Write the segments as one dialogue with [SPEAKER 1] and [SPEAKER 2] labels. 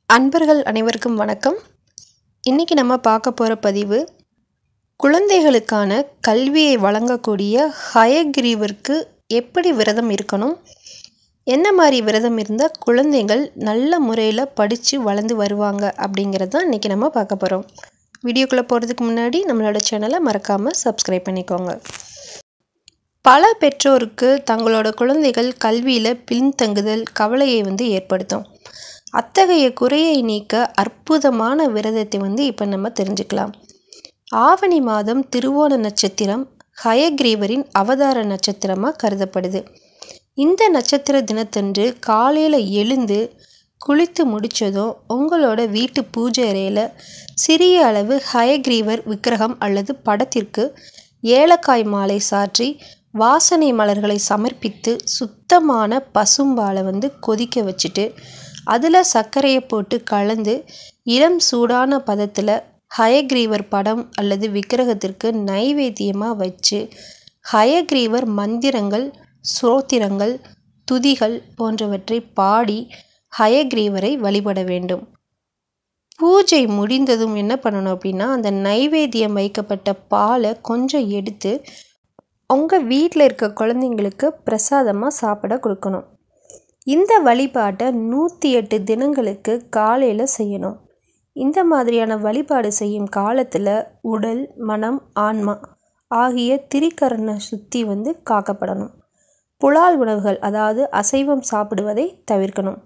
[SPEAKER 1] அன்பர்கள் அனைவருக்கும் வணக்கம் இன்றைக்கி நம்ம பார்க்க போகிற பதிவு குழந்தைகளுக்கான கல்வியை வழங்கக்கூடிய ஹயக்ரீவருக்கு எப்படி விரதம் இருக்கணும் என்ன மாதிரி விரதம் இருந்தால் குழந்தைகள் நல்ல முறையில் படித்து வளர்ந்து வருவாங்க அப்படிங்கிறது தான் இன்றைக்கி நம்ம பார்க்க போகிறோம் வீடியோக்குள்ளே போகிறதுக்கு முன்னாடி நம்மளோட சேனலை மறக்காமல் சப்ஸ்கிரைப் பண்ணிக்கோங்க பல பெற்றோருக்கு தங்களோட குழந்தைகள் கல்வியில் பின்தங்குதல் கவலையை வந்து ஏற்படுத்தும் அத்தகைய குறையை நீக்க அற்புதமான விரதத்தை வந்து இப்போ நம்ம தெரிஞ்சுக்கலாம் ஆவணி மாதம் திருவோண நட்சத்திரம் ஹயக்ரீவரின் அவதார நட்சத்திரமாக கருதப்படுது இந்த நட்சத்திர தினத்தன்று காலையில் எழுந்து குளித்து முடித்ததும் உங்களோட வீட்டு பூஜை அறையில் சிறிய அளவு ஹயக்ரீவர் விக்கிரகம் அல்லது படத்திற்கு ஏலக்காய் மாலை சாற்றி வாசனை மலர்களை சமர்ப்பித்து சுத்தமான பசும்பாலை வந்து கொதிக்க வச்சுட்டு அதில் சர்க்கரையை போட்டு கலந்து இளம் சூடான பதத்தில் ஹயக்ரீவர் படம் அல்லது விக்கிரகத்திற்கு நைவேத்தியமாக வச்சு ஹயக்ரீவர் மந்திரங்கள் ஸ்ரோத்திரங்கள் துதிகள் போன்றவற்றை பாடி ஹயக்ரீவரை வழிபட வேண்டும் பூஜை முடிந்ததும் என்ன பண்ணணும் அப்படின்னா அந்த நைவேத்தியம் வைக்கப்பட்ட பாலை கொஞ்சம் எடுத்து உங்கள் வீட்டில் இருக்க குழந்தைங்களுக்கு பிரசாதமாக சாப்பிட கொடுக்கணும் இந்த வழிபாட்டை நூற்றி எட்டு தினங்களுக்கு காலையில் செய்யணும் இந்த மாதிரியான வழிபாடு செய்யும் காலத்தில் உடல் மனம் ஆன்மா ஆகிய திரிகரண சுத்தி வந்து காக்கப்படணும் புலால் உணவுகள் அதாவது அசைவம் சாப்பிடுவதை தவிர்க்கணும்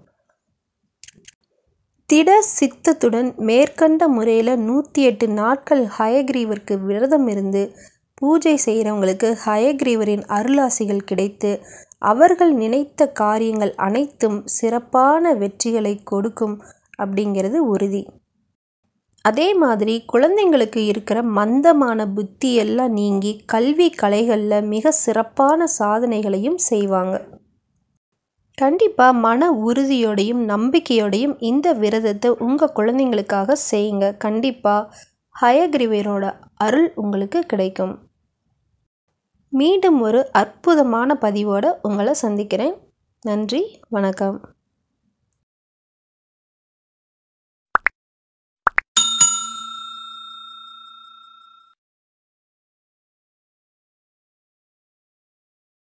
[SPEAKER 1] திட சித்தத்துடன் மேற்கண்ட முறையில் நூற்றி எட்டு நாட்கள் ஹயக்ரீவருக்கு விரதம் இருந்து பூஜை செய்கிறவங்களுக்கு ஹயக்ரீவரின் அருளாசிகள் கிடைத்து அவர்கள் நினைத்த காரியங்கள் அனைத்தும் சிறப்பான வெற்றிகளை கொடுக்கும் அப்படிங்கிறது உறுதி அதே மாதிரி குழந்தைங்களுக்கு இருக்கிற மந்தமான புத்தி எல்லாம் நீங்கி கல்வி கலைகளில் மிக சிறப்பான சாதனைகளையும் செய்வாங்க கண்டிப்பாக மன உறுதியோடையும் நம்பிக்கையோடையும் இந்த விரதத்தை உங்கள் குழந்தைங்களுக்காக செய்யுங்க கண்டிப்பாக ஹயக்ரிவரோட அருள் உங்களுக்கு கிடைக்கும் மீண்டும் ஒரு அற்புதமான பதிவோடு உங்களை சந்திக்கிறேன் நன்றி வணக்கம்